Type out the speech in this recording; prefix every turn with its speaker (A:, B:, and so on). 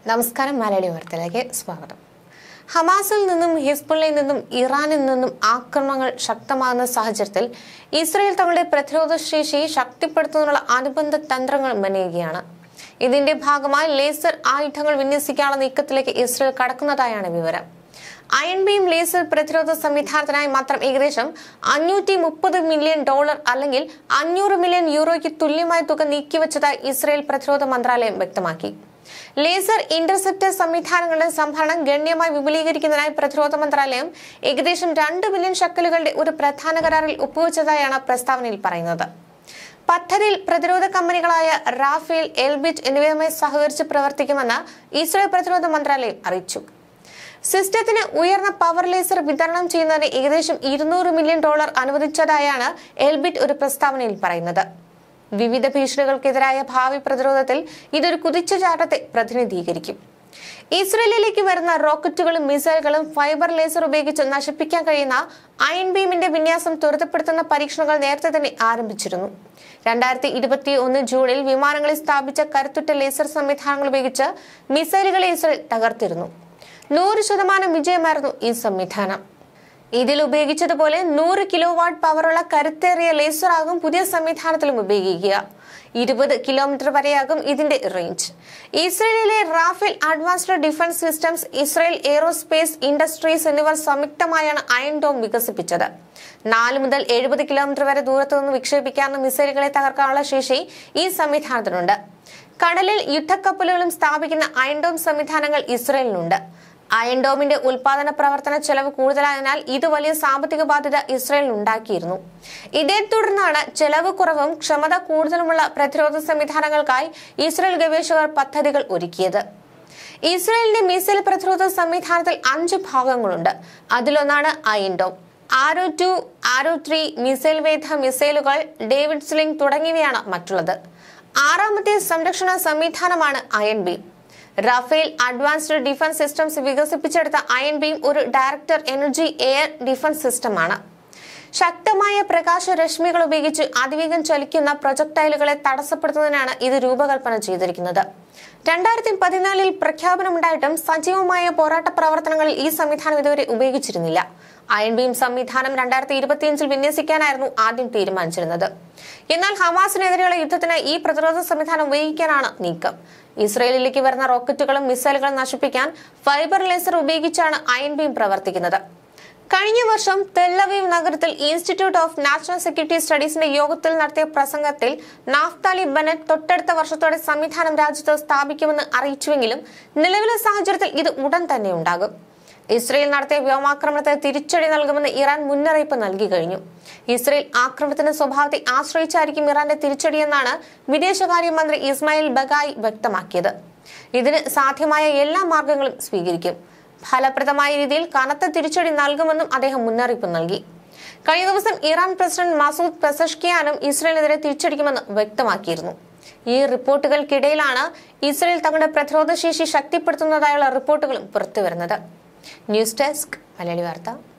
A: നമസ്കാരം മലയാളി വാർത്തയിലേക്ക് സ്വാഗതം ഹമാസിൽ നിന്നും ഹിസ്ബുള്ളയിൽ നിന്നും ഇറാനിൽ നിന്നും ആക്രമണങ്ങൾ ശക്തമാകുന്ന സാഹചര്യത്തിൽ ഇസ്രയേൽ തങ്ങളുടെ പ്രതിരോധ ശേഷി ശക്തിപ്പെടുത്തുന്നതിനുള്ള അനുബന്ധ തന്ത്രങ്ങൾ മെനയുകയാണ് ഇതിന്റെ ഭാഗമായി ലേസർ ആയുധങ്ങൾ വിന്യസിക്കാനുള്ള നീക്കത്തിലേക്ക് ഇസ്രയേൽ കടക്കുന്നതായാണ് വിവരം അയൺ ബീം ലേസർ പ്രതിരോധ സംവിധാനത്തിനായി മാത്രം ഏകദേശം അഞ്ഞൂറ്റി മുപ്പത് മില്യൺ ഡോളർ അല്ലെങ്കിൽ അഞ്ഞൂറ് മില്യൺ യൂറോയ്ക്ക് തുല്യമായ തുക നീക്കിവച്ചതായി ഇസ്രയേൽ പ്രതിരോധ മന്ത്രാലയം വ്യക്തമാക്കി ലേസർ ഇന്റർസെപ്റ്റർ സംവിധാനങ്ങളുടെ സംഭരണം ഗണ്യമായി വിപുലീകരിക്കുന്നതിനായി പ്രതിരോധ മന്ത്രാലയം ഏകദേശം രണ്ട് ബില്യൺ ഷക്കലുകളുടെ ഒരു പ്രധാന കരാറിൽ ഒപ്പുവെച്ചതായാണ് പ്രസ്താവനയിൽ പറയുന്നത് പദ്ധതിയിൽ പ്രതിരോധ കമ്പനികളായ റാഫേൽ എൽബിറ്റ് എന്നിവയുമായി സഹകരിച്ച് പ്രവർത്തിക്കുമെന്ന് ഇസ്രയേൽ പ്രതിരോധ മന്ത്രാലയം അറിയിച്ചു സിസ്റ്റത്തിന് ഉയർന്ന പവർ ലേസർ വിതരണം ചെയ്യുന്നതിന് ഏകദേശം ഇരുന്നൂറ് മില്യൺ ഡോളർ അനുവദിച്ചതായാണ് എൽബിറ്റ് ഒരു പ്രസ്താവനയിൽ പറയുന്നത് വിവിധ ഭീഷണികൾക്കെതിരായ ഭാവി പ്രതിരോധത്തിൽ ഇതൊരു കുതിച്ചുചാട്ടത്തെ പ്രതിനിധീകരിക്കും ഇസ്രയേലിലേക്ക് വരുന്ന റോക്കറ്റുകളും മിസൈലുകളും ഫൈബർ ലേസർ ഉപയോഗിച്ച് നശിപ്പിക്കാൻ കഴിയുന്ന അയൺ ബീമിന്റെ വിന്യാസം ത്വരിതപ്പെടുത്തുന്ന പരീക്ഷണങ്ങൾ നേരത്തെ തന്നെ ആരംഭിച്ചിരുന്നു രണ്ടായിരത്തി ഇരുപത്തി ഒന്ന് ജൂണിൽ വിമാനങ്ങളിൽ സ്ഥാപിച്ച കരുത്തുറ്റ ലേസർ സംവിധാനങ്ങൾ ഉപയോഗിച്ച് മിസൈലുകളെ ഇസ്രയേൽ തകർത്തിരുന്നു നൂറ് ശതമാനം വിജയമായിരുന്നു ഈ സംവിധാനം ഇതിൽ ഉപയോഗിച്ചതുപോലെ നൂറ് കിലോ വാട്ട് പവറുള്ള കരുത്തേറിയ ലേസർ ആകും പുതിയ സംവിധാനത്തിലും ഉപയോഗിക്കുക ഇരുപത് കിലോമീറ്റർ വരെയാകും ഇതിന്റെ റേഞ്ച് ഇസ്രയേലിലെ Rafael advanced defence systems Israel aerospace industries എന്നിവർ സംയുക്തമായാണ് അയൺ ഡോം വികസിപ്പിച്ചത് നാല് മുതൽ എഴുപത് കിലോമീറ്റർ വരെ ദൂരത്തു നിന്ന് വിക്ഷേപിക്കാവുന്ന മിസൈലുകളെ തകർക്കാനുള്ള ശേഷി ഈ സംവിധാനത്തിനുണ്ട് കടലിൽ യുദ്ധക്കപ്പലുകളും സ്ഥാപിക്കുന്ന അയൺ ഡോം സംവിധാനങ്ങൾ ഇസ്രയേലിനുണ്ട് അയൺ ഡോമിന്റെ ഉൽപാദന പ്രവർത്തന ചെലവ് കൂടുതലായതിനാൽ ഇത് വലിയ സാമ്പത്തിക ബാധ്യത ഇസ്രയേൽ ഉണ്ടാക്കിയിരുന്നു ഇതേ തുടർന്നാണ് ചെലവ് കുറവും ക്ഷമത കൂടുതലുമുള്ള പ്രതിരോധ സംവിധാനങ്ങൾക്കായി ഇസ്രയേൽ ഗവേഷകർ പദ്ധതികൾ ഒരുക്കിയത് ഇസ്രയേലിന്റെ മിസൈൽ പ്രതിരോധ സംവിധാനത്തിൽ അഞ്ച് ഭാഗങ്ങളുണ്ട് അതിലൊന്നാണ് iron dome arrow two arrow three missile വേധ മിസൈലുകൾ ഡേവിഡ് സ്ലിംഗ് തുടങ്ങിയവയാണ് മറ്റുള്ളത് ആറാമത്തെ സംരക്ഷണ സംവിധാനമാണ് iron beam Rafael advanced defence systems വികസിപ്പിച്ചെടുത്ത അയൺ ബീം ഒരു ഡയറക്ടർ എനർജി എയർ ഡിഫൻസ് സിസ്റ്റമാണ് ശക്തമായ പ്രകാശ രശ്മികൾ ഉപയോഗിച്ച് അതിവേഗം ചലിക്കുന്ന പ്രൊജക്ടൈലുകളെ തടസ്സപ്പെടുത്തുന്നതിനാണ് ഇത് രൂപകൽപ്പന ചെയ്തിരിക്കുന്നത് രണ്ടായിരത്തി പതിനാലിൽ പ്രഖ്യാപനമുണ്ടായിട്ടും സജീവമായ പോരാട്ട പ്രവർത്തനങ്ങളിൽ ഈ സംവിധാനം ഇതുവരെ ഉപയോഗിച്ചിരുന്നില്ല അയൺ ബീം സംവിധാനം രണ്ടായിരത്തി ഇരുപത്തിയഞ്ചിൽ വിന്യസിക്കാനായിരുന്നു ആദ്യം തീരുമാനിച്ചിരുന്നത് എന്നാൽ ഹമാസിനെതിരെയുള്ള യുദ്ധത്തിന് ഈ പ്രതിരോധ സംവിധാനം ഉപയോഗിക്കാനാണ് നീക്കം ഇസ്രയേലിലേക്ക് വരുന്ന റോക്കറ്റുകളും മിസൈലുകളും നശിപ്പിക്കാൻ ഫൈബർ ലേസർ ഉപയോഗിച്ചാണ് അയൺ ബീം പ്രവർത്തിക്കുന്നത് കഴിഞ്ഞ വർഷം തെല്ലവീവ് നഗരത്തിൽ ഇൻസ്റ്റിറ്റ്യൂട്ട് ഓഫ് നാഷണൽ സെക്യൂരിറ്റി സ്റ്റഡീസിന്റെ യോഗത്തിൽ നടത്തിയ പ്രസംഗത്തിൽ നാഫ്താലി ബനറ്റ് തൊട്ടടുത്ത വർഷത്തോടെ സംവിധാനം രാജ്യത്ത് സ്ഥാപിക്കുമെന്ന് അറിയിച്ചുവെങ്കിലും നിലവിലെ സാഹചര്യത്തിൽ ഇത് ഉടൻ തന്നെ ഉണ്ടാകും ഇസ്രയേൽ നടത്തിയ വ്യോമാക്രമണത്തിന് തിരിച്ചടി നൽകുമെന്ന് ഇറാൻ മുന്നറിയിപ്പ് നൽകി കഴിഞ്ഞു ഇസ്രയേൽ ആക്രമണത്തിന്റെ സ്വഭാവത്തെ ആശ്രയിച്ചായിരിക്കും ഇറാന്റെ തിരിച്ചടിയെന്നാണ് വിദേശകാര്യമന്ത്രി ഇസ്മായിൽ ബഗായി വ്യക്തമാക്കിയത് ഇതിന് സാധ്യമായ എല്ലാ മാർഗങ്ങളും സ്വീകരിക്കും ഫലപ്രദമായ രീതിയിൽ കനത്ത തിരിച്ചടി നൽകുമെന്നും അദ്ദേഹം മുന്നറിയിപ്പ് നൽകി കഴിഞ്ഞ ദിവസം ഇറാൻ പ്രസിഡന്റ് മസൂദ് പെസഷ്കിയാനും ഇസ്രയേലിനെതിരെ തിരിച്ചടിക്കുമെന്ന് വ്യക്തമാക്കിയിരുന്നു ഈ റിപ്പോർട്ടുകൾക്കിടയിലാണ് ഇസ്രയേൽ തങ്ങളുടെ പ്രതിരോധ ശേഷി ശക്തിപ്പെടുത്തുന്നതായുള്ള റിപ്പോർട്ടുകളും പുറത്തുവരുന്നത് ന്യൂസ് ഡെസ്ക് മലയാളി വാർത്ത